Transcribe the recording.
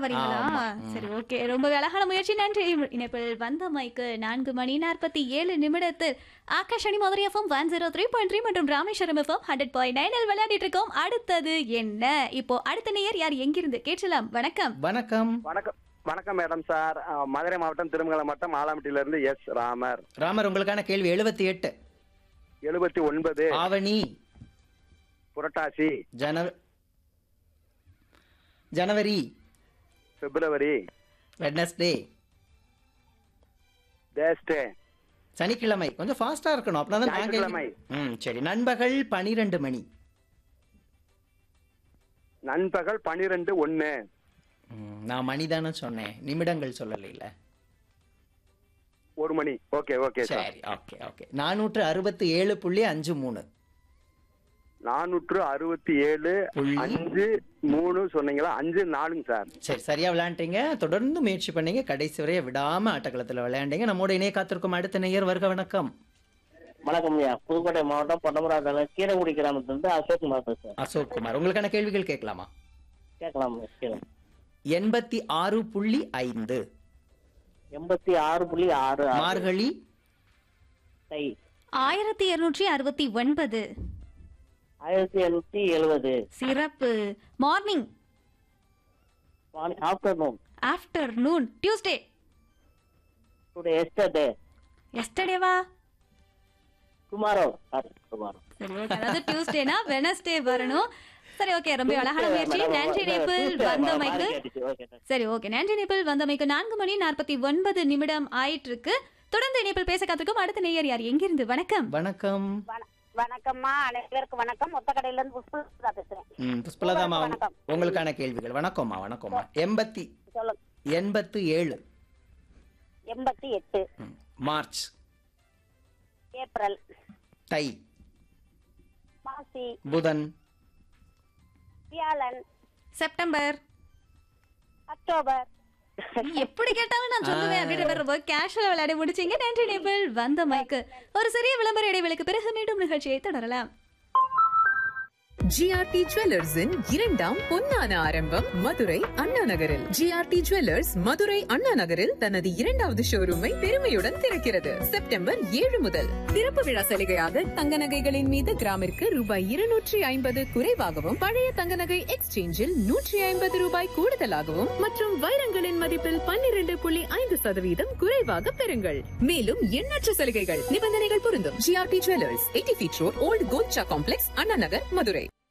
வரீங்களா ஆமா. சரி ஓகே ரொம்ப அழகான முயற்சி நன்றி இணைப்பில் வந்த மைக்கு நான்கு மணி நாற்பத்தி ஏழு நிமிடத்தில் Akashvani Madurai F M one zero three point three மற்றும் ராமேஸ்வரம் எஃப்எம் ஹண்ட்ரட் பாயிண்ட் நைனில் விளையாடிட்டு இருக்கோம் அடுத்தது என்ன இப்போ அடுத்த நேயர் யார் எங்கிருந்து கேட்கலாம் வணக்கம் வணக்கம் வணக்கம் வணக்கம் மேடம் சார் அஹ், மதுரை மாவட்டம் திருமங்கலம் மாவட்டம் ஆலாம்பட்டியில இருந்து எஸ் ராமர் ராமர் உங்களுக்கான கேள்வி எழுபத்தி எட்டு எழுபத்தி ஒன்பது ஆவணி புரட்டாசி ஜன ஜனவரி பிப்ரவரி வெட்னஸ்டே தேஸ்டே சனிக்கிழமை கொஞ்சம் ஃபாஸ்டா இருக்கணும் அப்பதான் நான் ஞாயிற்றுக்கிழமை. கேள்வி- ம் சரி நண்பகல் பனிரெண்டு மணி நண்பகல் பனிரெண்டு ஒன்னு ம், நான் மணி தானே சொன்னேன் நிமிடங்கள் சொல்லலைல ஒரு மணி ஓகே ஓகே சார் சரி ஓகே ஓகே நானூற்று அறுபத்தி ஏழு புள்ளி அஞ்சு மூணு நானூற்று அறுபத்தி ஏழு புள்ளி. அஞ்சு மூணு சொன்னீங்களா அஞ்சு நாலுங்க சார் சரி சரியா விளையாண்டீங்க தொடர்ந்து முயற்சி பண்ணீங்க கடைசி வரைய விடாம ஆட்டக்களத்துல விளையாண்டீங்க நம்மோட இணைய காத்திருக்கும் அடுத்த நேயர் வருக வணக்கம் வணக்கம் ஐயா புதுக்கோட்டை மாவட்டம் பொன்னமராதன கீரங்குடி கிராமத்திலிருந்து அசோக் குமார் பேசுறேன் அசோக் குமார் உங்களுக்கான கேள்விகள் கேட்கலாமா கேட்கலாம் கேளுங்க எண்பத்தி ஆறு புள்ளி ஐந்து எண்பத்தி ஆறு புள்ளி ஆறு ஆறு. மார்கழி தை ஆயிரத்தி இருநூற்றி அறுபத்தி ஒன்பது ஆயிரத்தி எழுநூத்தி எழுபது சிறப்பு morning afternoon afternoon Tuesday today yesterday எஸ்டர்டேவா டுமாரோ சாரி டுமாரோ சரி ஓகே அதாவது டியூஸ்டேனா வெனஸ்டே வரணும் சரி ஓகே ரொம்ப அழகான முயற்சி நன்றி இணைப்பில் வந்தமைக்கு சரி ஓகே நன்றி இணைப்பில் வந்தமைக்கு நான்கு மணி நாற்பத்தி ஒன்பது நிமிடம் ஆயிட்டு இருக்கு தொடர்ந்து இணைப்பில் பேச காத்திருக்கும் அடுத்த நேயர் யார் எங்கிருந்து வணக்கம் வணக்கம் வண- வணக்கம்மா அனைவருக்கும் வணக்கம் மொத்தக்கடையில இருந்து புஷ்பலதா பேசுறேன் ம், புஷ்பலதாமா வணக்கம். உங்களுக்கான கேள்விகள் வணக்கம்மா வணக்கம்மா எண்பத்தி சொல்லுங்க எண்பத்து ஏழு எண்பத்தி எட்டு ம், மார்ச் ஏப்ரல் தை மாசி புதன் வியாழன் செப்டம்பர் அக்டோபர் எப்படி கேட்டாலும் நான் சொல்லுவேன் அப்படின்னு ரொம்ப கேஷுவலா விளையாடி முடிச்சீங்க நன்றி இணைப்பில் வந்த மைக்கு ஒரு சிறிய விளம்பர இடைவெளிக்கு பிறகு மீண்டும் நிகழ்ச்சியை தொடரலாம் ஜிஆர்டி ஜுவல்லர்ஸின் இரண்டாம் பொன்னான ஆரம்பம் மதுரை அண்ணா நகரில் ஜிஆர்டி ஜுவல்லர்ஸ் மதுரை அண்ணா நகரில் தனது இரண்டாவது ஷோரூமை பெருமையுடன் திறக்கிறது செப்டம்பர் ஏழு முதல் திறப்பு விழா சலுகையாக தங்க நகைகளின் மீது கிராமிற்கு ரூபாய் இருநூற்றி ஐம்பது குறைவாகவும் பழைய தங்க நகை எக்ஸ்சேஞ்சில் நூற்றி ஐம்பது ரூபாய் கூடுதலாகவும் மற்றும் வைரங்களின் மதிப்பில் பன்னிரண்டு புள்ளி ஐந்து சதவீதம் குறைவாக பெறுங்கள் மேலும் எண்ணற்ற சலுகைகள் நிபந்தனைகள் பொருந்தும் G R T jewellers eighty feet road old கோல்ச்சா காம்ப்ளெக்ஸ் அண்ணா நகர் மதுரை